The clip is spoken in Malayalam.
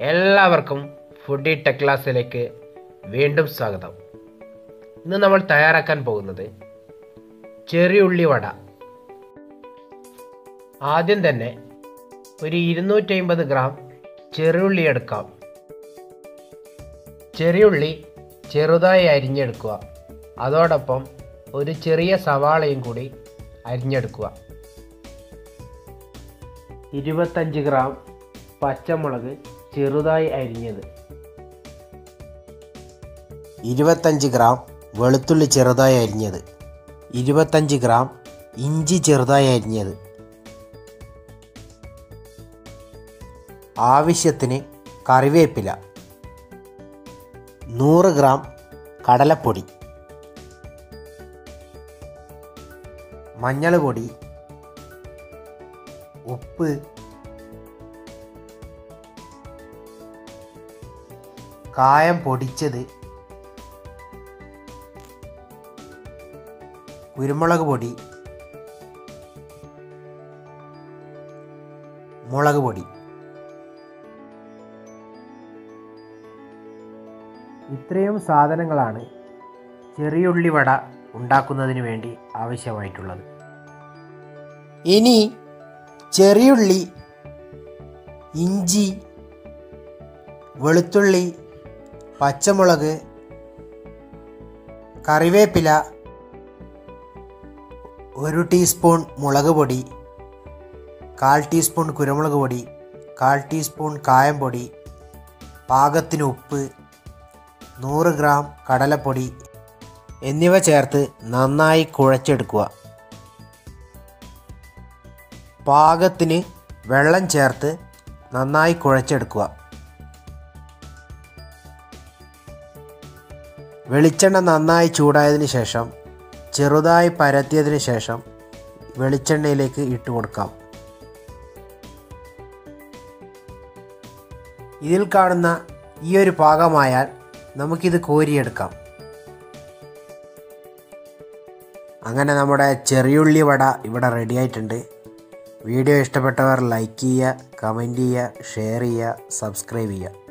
എല്ലാവർക്കും ഫുഡി ടെക് ക്ലാസ്സിലേക്ക് വീണ്ടും സ്വാഗതം ഇന്ന് നമ്മൾ തയ്യാറാക്കാൻ പോകുന്നത് ചെറിയുള്ളി വട ആദ്യം തന്നെ ഒരു ഇരുന്നൂറ്റി അമ്പത് ഗ്രാം ചെറിയുള്ളി എടുക്കാം ചെറിയുള്ളി ചെറുതായി അരിഞ്ഞെടുക്കുക അതോടൊപ്പം ഒരു ചെറിയ സവാളയും കൂടി അരിഞ്ഞെടുക്കുക ഇരുപത്തഞ്ച് ഗ്രാം പച്ചമുളക് ചെറുതായി അരിഞ്ഞത് ഇരുപത്തഞ്ച് ഗ്രാം വെളുത്തുള്ളി ചെറുതായി അരിഞ്ഞത് ഇരുപത്തഞ്ച് ഗ്രാം ഇഞ്ചി ചെറുതായി അരിഞ്ഞത് ആവശ്യത്തിന് കറിവേപ്പില നൂറ് ഗ്രാം കടലപ്പൊടി മഞ്ഞൾ പൊടി ഉപ്പ് കായം പൊടിച്ചത് കുരുമുളക് പൊടി മുളക് പൊടി ഇത്രയും സാധനങ്ങളാണ് ചെറിയുള്ളി വട ഉണ്ടാക്കുന്നതിന് വേണ്ടി ആവശ്യമായിട്ടുള്ളത് ഇനി ചെറിയുള്ളി ഇഞ്ചി വെളുത്തുള്ളി പച്ചമുളക് കറിവേപ്പില ഒരു ടീസ്പൂൺ മുളക് പൊടി കാൽ ടീസ്പൂൺ കുരുമുളക് പൊടി കാൽ ടീസ്പൂൺ കായം പൊടി പാകത്തിന് ഉപ്പ് നൂറ് ഗ്രാം കടലപ്പൊടി എന്നിവ ചേർത്ത് നന്നായി കുഴച്ചെടുക്കുക പാകത്തിന് വെള്ളം ചേർത്ത് നന്നായി കുഴച്ചെടുക്കുക വെളിച്ചെണ്ണ നന്നായി ചൂടായതിന് ശേഷം ചെറുതായി പരത്തിയതിന് ശേഷം വെളിച്ചെണ്ണയിലേക്ക് ഇട്ട് കൊടുക്കാം ഇതിൽ കാണുന്ന ഈ ഒരു പാകമായാൽ നമുക്കിത് കോരിയെടുക്കാം അങ്ങനെ നമ്മുടെ ചെറിയുള്ളി വട ഇവിടെ റെഡി ആയിട്ടുണ്ട് വീഡിയോ ഇഷ്ടപ്പെട്ടവർ ലൈക്ക് ചെയ്യുക കമൻറ്റ് ചെയ്യുക ഷെയർ ചെയ്യുക സബ്സ്ക്രൈബ് ചെയ്യുക